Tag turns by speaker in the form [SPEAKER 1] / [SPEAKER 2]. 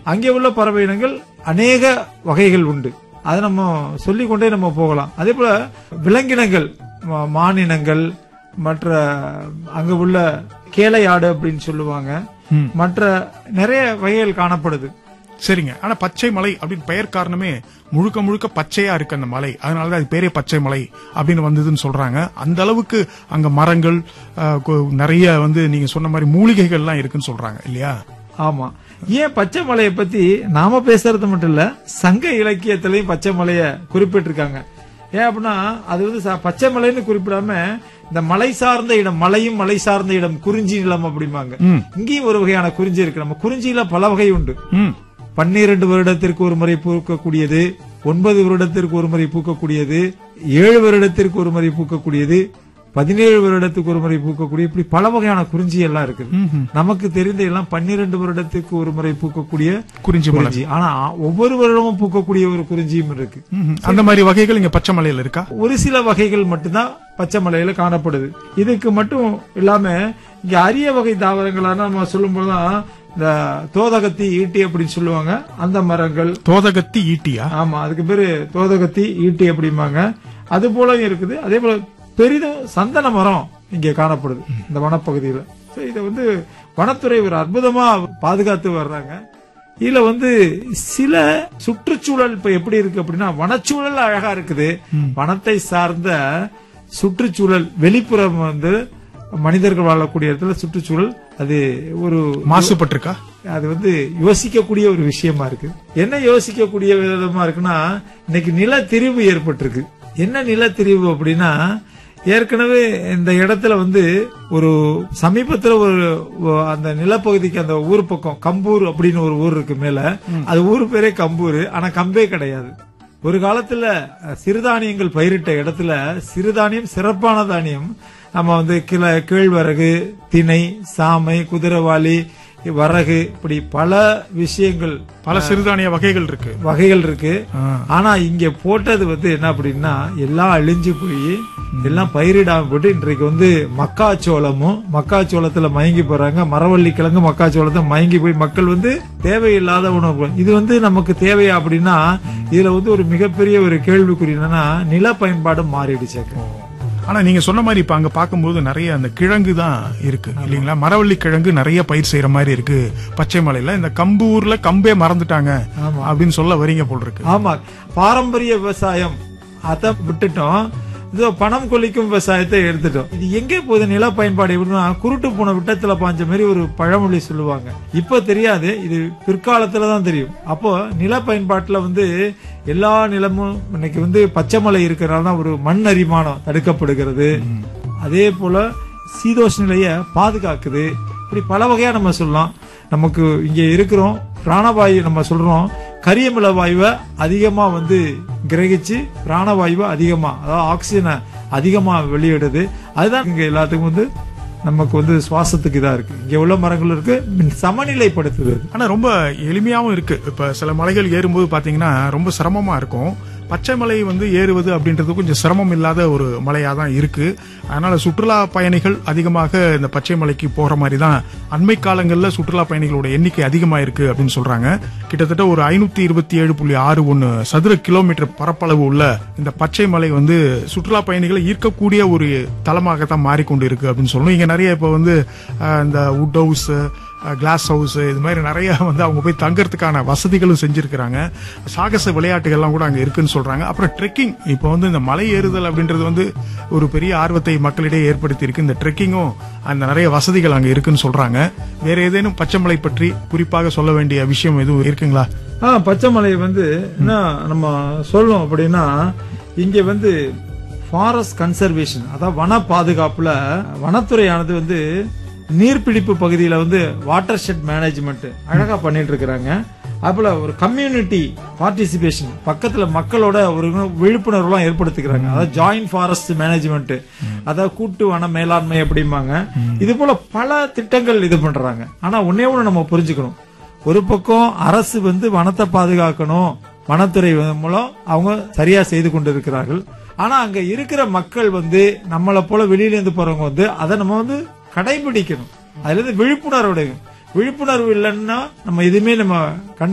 [SPEAKER 1] அங்கே உள்ள பறவை இனங்கள் அநேக வகைகள் உண்டு அதை நம்ம சொல்லிக் கொண்டே நம்ம போகலாம் அதே போல விலங்கினங்கள் மா- மானினங்கள் மற்ற அங்க உள்ள கேளை ஆடு அப்படின்னு சொல்லுவாங்க
[SPEAKER 2] ம்.
[SPEAKER 1] மற்ற நிறைய வகைகள் காணப்படுது
[SPEAKER 2] சரிங்க ஆனா பச்சை மலை அப்படின்னு பெயர் காரணமே முழுக்க முழுக்க பச்சையா இருக்கு அந்த மலை அதனாலதான் அது பேரே பச்சை மலை அப்படின்னு வந்ததுன்னு சொல்றாங்க அந்த அளவுக்கு அங்க மரங்கள் அஹ், கு- நிறைய வந்து நீங்க சொன்ன மாதிரி மூலிகைகள்லாம் இருக்குன்னு சொல்றாங்க இல்லையா
[SPEAKER 1] ஆமா ஏன் பச்சை மலையை பத்தி நாம பேசுறது மட்டும் இல்ல சங்க இலக்கியத்திலையும் பச்சை மலைய குறிப்பிட்டிருக்காங்க ஏன் அப்படின்னா அது வந்து ச- பச்சை மலைன்னு குறிப்பிடாம இந்த மலை சார்ந்த இடம் மலையும் மலை சார்ந்த இடம் குறிஞ்சி நிலம் அப்படிம்பாங்க
[SPEAKER 2] ம்.
[SPEAKER 1] இங்கேயும் ஒரு வகையான குறிஞ்சி இருக்கு நம்ம குறிஞ்சியில பல வகை உண்டு
[SPEAKER 2] ம்
[SPEAKER 1] பன்னிரண்டு வருடத்திற்கு ஒரு முறை பூக்கக்கூடியது ஒன்பது வருடத்திற்கு ஒரு முறை பூக்கக்கூடியது ஏழு வருடத்திற்கு ஒரு முறை பூக்கக்கூடியது பதினேழு வருடத்துக்கு ஒரு முறை பூக்கக்கூடிய இப்படி பல வகையான குறிஞ்சி எல்லாம் இருக்குது
[SPEAKER 2] ம்ஹும்.
[SPEAKER 1] நமக்கு தெரிந்த எல்லாம் பன்னிரண்டு வருடத்துக்கு ஒரு முறை பூக்கக்கூடிய
[SPEAKER 2] குறிஞ்சி மலை
[SPEAKER 1] குறிஞ்சி ஆனா ஒவ்வொரு வருடமும் பூக்கக்கூடிய ஒரு குறிஞ்சியும் இருக்கு
[SPEAKER 2] ம்ஹும். அந்த மாதிரி வகைகள் இங்க பச்சை மலையில இருக்கா
[SPEAKER 1] ஒரு சில வகைகள் மட்டும்தான் பச்சை மலையில காணப்படுது இதுக்கு மட்டும் இல்லாம இங்க அரிய வகை தாவரங்களான நம்ம சொல்லும் போதுதான் இந்த தோதகத்தி ஈட்டி அப்படின்னு சொல்லுவாங்க அந்த மரங்கள்
[SPEAKER 2] தோதகத்தி ஈட்டியா
[SPEAKER 1] ஆமா அதுக்கு பேரு தோதகத்தி ஈட்டி அப்படிம்பாங்க அது போல இருக்குது அதே போல பெரிதும் சந்தன மரம் இங்கே காணப்படுது இந்த வனப்பகுதியில So, இத வந்து வனத்துறை ஒரு அற்புதமா பாதுகாத்து வர்றாங்க இதுல வந்து சில சுற்றுச்சூழல் இப்ப எப்படி இருக்கு அப்படின்னா வனச்சூழல் அழகா இருக்குது வனத்தை சார்ந்த சுற்றுச்சூழல் வெளிப்புறம் வந்து மனிதர்கள் வாழக்கூடிய இடத்துல சுற்றுச்சூழல் அது ஒரு
[SPEAKER 2] மாசுபட்டிருக்கா
[SPEAKER 1] அது வந்து யோசிக்கக்கூடிய ஒரு விஷயமா இருக்கு என்ன யோசிக்கக்கூடிய விதமா இருக்குன்னா இன்னைக்கு நிலத்திரிவு ஏற்பட்டிருக்கு என்ன நிலத்திரிவு அப்படின்னா ஏற்கனவே இந்த இடத்துல வந்து ஒரு சமீபத்துல ஒரு ஒ- அந்த நிலப்பகுதிக்கு அந்த ஊர் பக்கம் கம்பூர் அப்படின்னு ஒரு ஊர் இருக்கு மேல அது ஊர் பேரே கம்பூர் ஆனா கம்பே கிடையாது ஒரு காலத்துல அஹ், சிறுதானியங்கள் பயிரிட்ட இடத்துல சிறுதானியம் சிறப்பான தானியம் நம்ம வந்து கிள கேழ்வரகு திணை சாமை குதிரவாளி வரகு இப்படி பல விஷயங்கள்
[SPEAKER 2] பல சிறுதானிய வகைகள் இருக்கு
[SPEAKER 1] வகைகள் இருக்கு
[SPEAKER 2] ஆ.
[SPEAKER 1] ஆனா இங்க போட்டது வந்து என்ன அப்படின்னா எல்லாம் அழிஞ்சு போய் எல்லாம் பயிரிடாம போட்டு இன்றைக்கு வந்து மக்காச்சோளமும் மக்காச்சோளத்துல மயங்கி போறாங்க மரவள்ளி கிழங்கு மக்காச்சோளத்தை மயங்கி போய் மக்கள் வந்து தேவையில்லாத உணவு இது வந்து நமக்கு தேவையா அப்படின்னா இதுல வந்து ஒரு மிகப்பெரிய ஒரு கேள்விக்குறி என்னன்னா நில பயன்பாடு மாறிடுச்சு
[SPEAKER 2] ஆனா நீங்க சொன்ன மாதிரி இப்ப அங்க பார்க்கும்போது நிறைய அந்த கிழங்கு தான் இருக்கு இல்லீங்களா மரவள்ளி கிழங்கு நிறைய பயிர் செய்யற மாதிரி இருக்கு பச்சை மலையில இந்த கம்பு ஊர்ல கம்பே மறந்துட்டாங்க
[SPEAKER 1] ஆமா.
[SPEAKER 2] அப்படின்னு சொல்ல வரீங்க போல் இருக்கு
[SPEAKER 1] ஆமா பாரம்பரிய விவசாயம் அதை விட்டுட்டோம் இதோ பணம் கொல்லிக்கும் விவசாயத்தை எடுத்துட்டோம் இது எங்கே போகுது நில பயன்பாடு எப்படின்னா குருட்டு போன விட்டத்துல பாஞ்ச மாதிரி ஒரு பழமொழி சொல்லுவாங்க இப்ப தெரியாது இது பிற்காலத்துல தான் தெரியும் அப்போ நில பயன்பாட்டுல வந்து எல்லா நிலமும் இன்னைக்கு வந்து பச்சை மலை இருக்கிறனால தான் ஒரு மண் அரிமானம் தடுக்கப்படுகிறது அதே போல சீதோஷ நிலையை பாதுகாக்குது இப்படி பல வகையா நம்ம சொல்லலாம் நமக்கு இங்க இருக்கிறோம் பிராணவாயு நம்ம சொல்றோம் கரியமில வாயுவை அதிகமா வந்து கிரகிச்சு பிராணவாயுவை அதிகமா அதாவது ஆக்சிஜனை அதிகமா வெளியிடுது அதுதான் இங்க எல்லாத்துக்கும் வந்து நமக்கு வந்து சுவாசத்துக்கு இதா இருக்கு இங்க உள்ள மரங்கள் இருக்கு சமநிலைப்படுத்துது அது.
[SPEAKER 2] ஆனா ரொம்ப எளிமையாவும் இருக்கு இப்ப சில மலைகள் ஏறும்போது பாத்தீங்கன்னா ரொம்ப சிரமமா இருக்கும் பச்சை மலை வந்து ஏறுவது அப்படின்றது கொஞ்சம் சிரமம் இல்லாத ஒரு மலையா தான் இருக்கு அதனால சுற்றுலா பயணிகள் அதிகமாக இந்த பச்சை மலைக்கு போற மாதிரி தான் அண்மை காலங்கள்ல சுற்றுலா பயணிகளோட எண்ணிக்கை அதிகமா இருக்கு அப்படின்னு சொல்றாங்க கிட்டத்தட்ட ஒரு ஐநூத்தி இருபத்தி ஏழு புள்ளி ஆறு ஒன்னு சதுர கிலோமீட்டர் பரப்பளவு உள்ள இந்த பச்சை மலை வந்து சுற்றுலா பயணிகளை ஈர்க்கக்கூடிய ஒரு தளமாக தான் மாறிக்கொண்டு இருக்கு அப்படின்னு சொல்லணும் இங்க நிறைய இப்ப வந்து அஹ், இந்த வுட் ஹவுஸ் கிளாஸ் ஹவுஸ் இது மாதிரி நிறைய வந்து அவங்க போய் தங்கறதுக்கான வசதிகளும் செஞ்சிருக்கிறாங்க சாகச விளையாட்டுகள்லாம் கூட அங்க இருக்குன்னு சொல்றாங்க அப்புறம் ட்ரெக்கிங் இப்போ வந்து இந்த மலை ஏறுதல் அப்படின்றது வந்து ஒரு பெரிய ஆர்வத்தை மக்களிடையே ஏற்படுத்தி இருக்கு இந்த ட்ரெக்கிங்கும் அந்த நிறைய வசதிகள் அங்க இருக்குன்னு சொல்றாங்க வேற ஏதேனும் பச்சைமலை பற்றி குறிப்பாக சொல்ல வேண்டிய விஷயம் எதுவும் இருக்குங்களா
[SPEAKER 1] ஆ பச்சை மலை வந்து என்ன நம்ம சொல்லணும் அப்படின்னா இங்க வந்து ஃபாரஸ்ட் கன்சர்வேஷன் அதாவது வன பாதுகாப்புல வனத்துறையானது வந்து நீர்பிடிப்பு பகுதியில வந்து வாட்டர் ஷெட் மேனேஜ்மெண்ட் அழகா பண்ணிட்டு இருக்கிறாங்க அதுபோல ஒரு கம்யூனிட்டி பார்ட்டிசிபேஷன் பக்கத்துல மக்களோட ஒரு விழிப்புணர்வுலாம் ஏற்படுத்திக்கிறாங்க அதாவது ஜாயிண்ட் ஃபாரஸ்ட் மேனேஜ்மெண்ட் அதாவது கூட்டு வன மேலாண்மை அப்படிம்பாங்க இது போல பல திட்டங்கள் இது பண்றாங்க ஆனா ஒன்னே ஒண்ணு நம்ம புரிஞ்சுக்கணும் ஒரு பக்கம் அரசு வந்து வனத்தை பாதுகாக்கணும் வனத்துறை வந்து மூலம் அவங்க சரியா செய்து கொண்டிருக்கிறார்கள் ஆனா அங்க இருக்கிற மக்கள் வந்து நம்மளை போல வெளியில இருந்து போறவங்க வந்து அதை நம்ம வந்து கடைபிடிக்கணும் அதுல இருந்து விழிப்புணர்வு அடையணும் விழிப்புணர்வு இல்லைன்னா நம்ம எதுவுமே நம்ம கண்டு